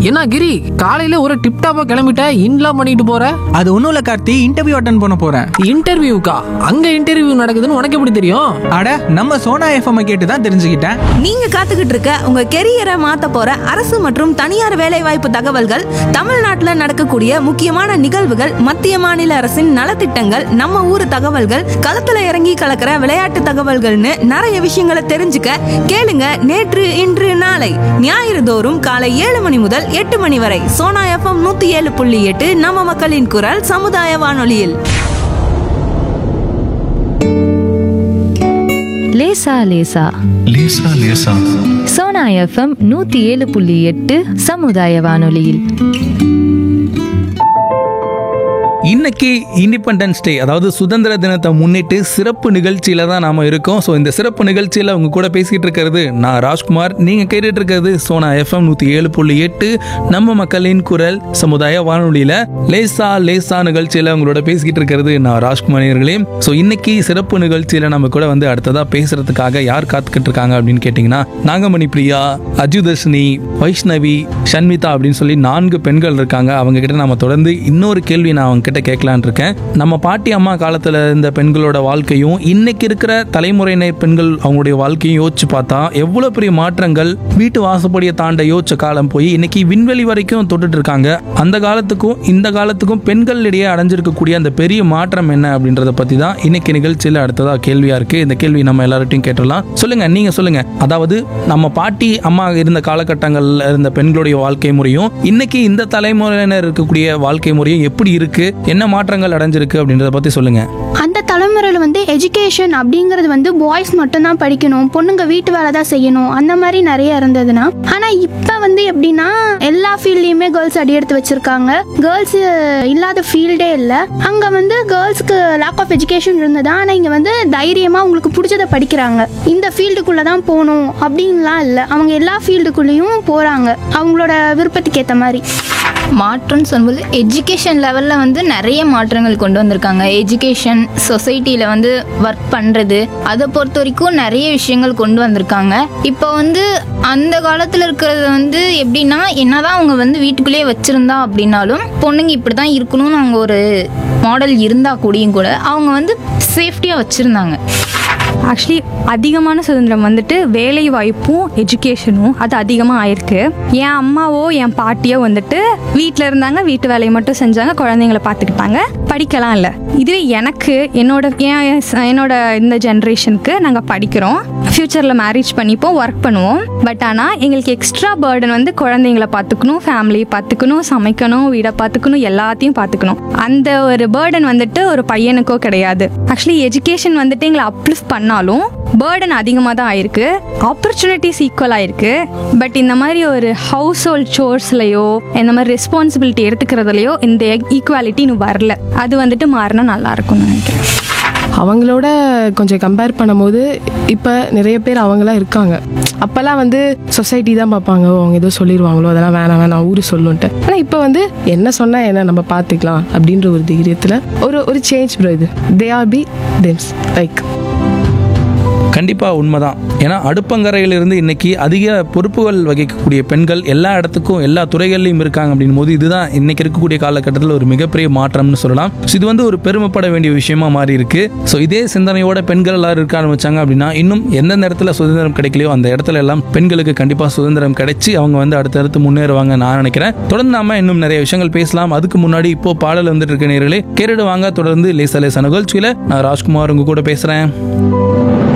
என்ன கிரி காலையில ஒரு டிப்டாப்பா கிளம்பிட்ட இன்லாம் பண்ணிட்டு போற அது ஒன்றும் இல்லை கார்த்தி இன்டர்வியூ அட்டன் பண்ண போகிறேன் இன்டர்வியூக்கா அங்க இன்டர்வியூ நடக்குதுன்னு உனக்கு எப்படி தெரியும் அட நம்ம சோனா எஃப்எம் கேட்டு தான் தெரிஞ்சுக்கிட்டேன் நீங்க காத்துக்கிட்டு இருக்க உங்க கெரியரை மாத்த போற அரசு மற்றும் தனியார் வேலைவாய்ப்பு தகவல்கள் தமிழ்நாட்டுல நடக்கக்கூடிய முக்கியமான நிகழ்வுகள் மத்திய மாநில அரசின் நலத்திட்டங்கள் நம்ம ஊர் தகவல்கள் களத்துல இறங்கி கலக்கிற விளையாட்டு தகவல்கள்னு நிறைய விஷயங்களை தெரிஞ்சுக்க கேளுங்க நேற்று இன்று நாளை ஞாயிறு தோறும் காலை ஏழு மணி முதல் எட்டு மணி வரை சோனா எஃப்எம் நூத்தி ஏழு புள்ளி எட்டு நம்ம மக்களின் குரல் சமுதாய வானொலியில் லேசா லேசா லேசா லேசா சோனா எஃப்எம் நூத்தி ஏழு புள்ளி எட்டு சமுதாய வானொலியில் இன்னைக்கு இண்டிபெண்டன்ஸ் டே அதாவது சுதந்திர தினத்தை முன்னிட்டு சிறப்பு நிகழ்ச்சியில தான் நாம இருக்கோம் ஸோ இந்த சிறப்பு நிகழ்ச்சியில உங்க கூட பேசிக்கிட்டு இருக்கிறது நான் ராஜ்குமார் நீங்க கேட்டுட்டு இருக்கிறது சோனா எஃப்எம் நூத்தி ஏழு புள்ளி எட்டு நம்ம மக்களின் குரல் சமுதாய வானொலியில லேசா லேசா நிகழ்ச்சியில உங்களோட பேசிக்கிட்டு இருக்கிறது நான் ராஜ்குமார் அவர்களே ஸோ இன்னைக்கு சிறப்பு நிகழ்ச்சியில நம்ம கூட வந்து அடுத்ததா பேசுறதுக்காக யார் காத்துக்கிட்டு இருக்காங்க அப்படின்னு கேட்டிங்கன்னா நாகமணி பிரியா அஜுதர்ஷினி வைஷ்ணவி ஷண்மிதா அப்படின்னு சொல்லி நான்கு பெண்கள் இருக்காங்க அவங்க கிட்ட நம்ம தொடர்ந்து இன்னொரு கேள்வி நான் அவங்க கிட்ட கேட்கலான் இருக்கேன் நம்ம பாட்டி அம்மா காலத்துல இருந்த பெண்களோட வாழ்க்கையும் இன்னைக்கு இருக்கிற தலைமுறையினர் பெண்கள் அவங்களுடைய வாழ்க்கையும் யோசிச்சு பார்த்தா எவ்வளவு பெரிய மாற்றங்கள் வீட்டு வாசப்படியை தாண்ட யோசிச்ச காலம் போய் இன்னைக்கு விண்வெளி வரைக்கும் தொட்டுட்டு இருக்காங்க அந்த காலத்துக்கும் இந்த காலத்துக்கும் பெண்களிடையே அடைஞ்சிருக்கக்கூடிய அந்த பெரிய மாற்றம் என்ன அப்படின்றத பத்தி தான் இன்னைக்கு நிகழ்ச்சியில அடுத்ததா கேள்வியா இருக்கு இந்த கேள்வி நம்ம எல்லார்ட்டையும் கேட்டுடலாம் சொல்லுங்க நீங்க சொல்லுங்க அதாவது நம்ம பாட்டி அம்மா இருந்த காலகட்டங்கள்ல இருந்த பெண்களுடைய வாழ்க்கை முறையும் இன்னைக்கு இந்த தலைமுறையினர் இருக்கக்கூடிய வாழ்க்கை முறையும் எப்படி இருக்கு என்ன மாற்றங்கள் அடைஞ்சிருக்கு அப்படின்றத பத்தி சொல்லுங்க அந்த தலைமுறையில் வந்து எஜுகேஷன் அப்படிங்கிறது வந்து பாய்ஸ் மட்டும்தான் படிக்கணும் பொண்ணுங்க வீட்டு வேலை தான் செய்யணும் அந்த மாதிரி நிறைய இருந்ததுன்னா ஆனால் இப்போ வந்து எப்படின்னா எல்லா ஃபீல்ட்லேயுமே கேர்ள்ஸ் அடி எடுத்து வச்சிருக்காங்க கேர்ள்ஸ் இல்லாத ஃபீல்டே இல்லை அங்கே வந்து கேர்ள்ஸ்க்கு லேக் ஆஃப் எஜுகேஷன் இருந்தது ஆனால் இங்கே வந்து தைரியமாக உங்களுக்கு பிடிச்சதை படிக்கிறாங்க இந்த ஃபீல்டுக்குள்ளே தான் போகணும் அப்படின்லாம் இல்லை அவங்க எல்லா ஃபீல்டுக்குள்ளேயும் போகிறாங்க அவங்களோட விருப்பத்துக்கு ஏற்ற மாதிரி மாற்றம்னு சொல்லும்போது எஜுகேஷன் லெவலில் வந்து நிறைய மாற்றங்கள் கொண்டு வந்திருக்காங்க எஜுகேஷன் சொசைட்டியில் வந்து ஒர்க் பண்ணுறது அதை பொறுத்த வரைக்கும் நிறைய விஷயங்கள் கொண்டு வந்திருக்காங்க இப்போ வந்து அந்த காலத்தில் இருக்கிறது வந்து எப்படின்னா என்னதான் அவங்க வந்து வீட்டுக்குள்ளேயே வச்சுருந்தா அப்படின்னாலும் பொண்ணுங்க இப்படி தான் இருக்கணும்னு அவங்க ஒரு மாடல் இருந்தால் கூடயும் கூட அவங்க வந்து சேஃப்டியாக வச்சுருந்தாங்க ஆக்சுவலி அதிகமான சுதந்திரம் வந்துட்டு வேலை வாய்ப்பும் எஜுகேஷனும் அது அதிகமாக ஆயிருக்கு என் அம்மாவோ என் பாட்டியோ வந்துட்டு வீட்டில் இருந்தாங்க வீட்டு வேலையை மட்டும் செஞ்சாங்க குழந்தைங்கள பார்த்துக்கிட்டாங்க படிக்கலாம் இல்லை இதுவே எனக்கு என்னோட என் என்னோட இந்த ஜென்ரேஷனுக்கு நாங்கள் படிக்கிறோம் ஃப்யூச்சரில் மேரேஜ் பண்ணிப்போம் ஒர்க் பண்ணுவோம் பட் ஆனால் எங்களுக்கு எக்ஸ்ட்ரா பேர்டன் வந்து குழந்தைங்கள பார்த்துக்கணும் ஃபேமிலியை பார்த்துக்கணும் சமைக்கணும் வீடை பார்த்துக்கணும் எல்லாத்தையும் பார்த்துக்கணும் அந்த ஒரு பேர்டன் வந்துட்டு ஒரு பையனுக்கோ கிடையாது ஆக்சுவலி எஜுகேஷன் வந்துட்டு எங்களை அப்லிஃப்ட் பண்ணாலும் பேர்டன் அதிகமாக தான் ஆயிருக்கு ஆப்பர்ச்சுனிட்டிஸ் ஈக்குவல் ஆயிருக்கு பட் இந்த மாதிரி ஒரு ஹவுஸ் ஹோல்ட் சோர்ஸ்லையோ இந்த மாதிரி ரெஸ்பான்சிபிலிட்டி எடுத்துக்கிறதுலையோ இந்த ஈக்குவாலிட்டி இன்னும் வரல அது வந்துட்டு மாறினா நல்லா இருக்கும்னு நினைக்கிறேன் அவங்களோட கொஞ்சம் கம்பேர் பண்ணும்போது இப்போ நிறைய பேர் அவங்களாம் இருக்காங்க அப்போல்லாம் வந்து சொசைட்டி தான் பார்ப்பாங்க ஓ, அவங்க ஏதோ சொல்லிடுவாங்களோ அதெல்லாம் வேணாம் வேணாம் ஊர் சொல்லுன்ட்டு ஆனால் இப்போ வந்து என்ன சொன்னால் என்ன நம்ம பார்த்துக்கலாம் அப்படின்ற ஒரு தைரியத்தில் ஒரு ஒரு சேஞ்ச் ப்ரோ இது தே ஆர் பி தெம்ஸ் லைக் கண்டிப்பா உண்மைதான் ஏன்னா அடுப்பங்கரையிலிருந்து இன்னைக்கு அதிக பொறுப்புகள் வகிக்கக்கூடிய பெண்கள் எல்லா இடத்துக்கும் எல்லா துறைகள்லையும் இருக்காங்க அப்படின் போது இதுதான் இன்னைக்கு இருக்கக்கூடிய காலகட்டத்தில் ஒரு மிகப்பெரிய மாற்றம்னு சொல்லலாம் So இது வந்து ஒரு பெருமைப்பட வேண்டிய விஷயமா மாறி இருக்கு ஸோ இதே சிந்தனையோட பெண்கள் எல்லாரும் இருக்க ஆரம்பிச்சாங்க அப்படின்னா இன்னும் எந்தெந்த இடத்துல சுதந்திரம் கிடைக்கலையோ அந்த இடத்துல எல்லாம் பெண்களுக்கு கண்டிப்பா சுதந்திரம் கிடைச்சி அவங்க வந்து அடுத்தடுத்து முன்னேறுவாங்க நான் நினைக்கிறேன் தொடர்ந்து நாம இன்னும் நிறைய விஷயங்கள் பேசலாம் அதுக்கு முன்னாடி இப்போ பாடல் வந்துட்டு இருக்க நேர்களே கேட்டுடுவாங்க தொடர்ந்து லேசா லேசா நிகழ்ச்சியில நான் ராஜ்குமார் உங்க கூட பேசுறேன்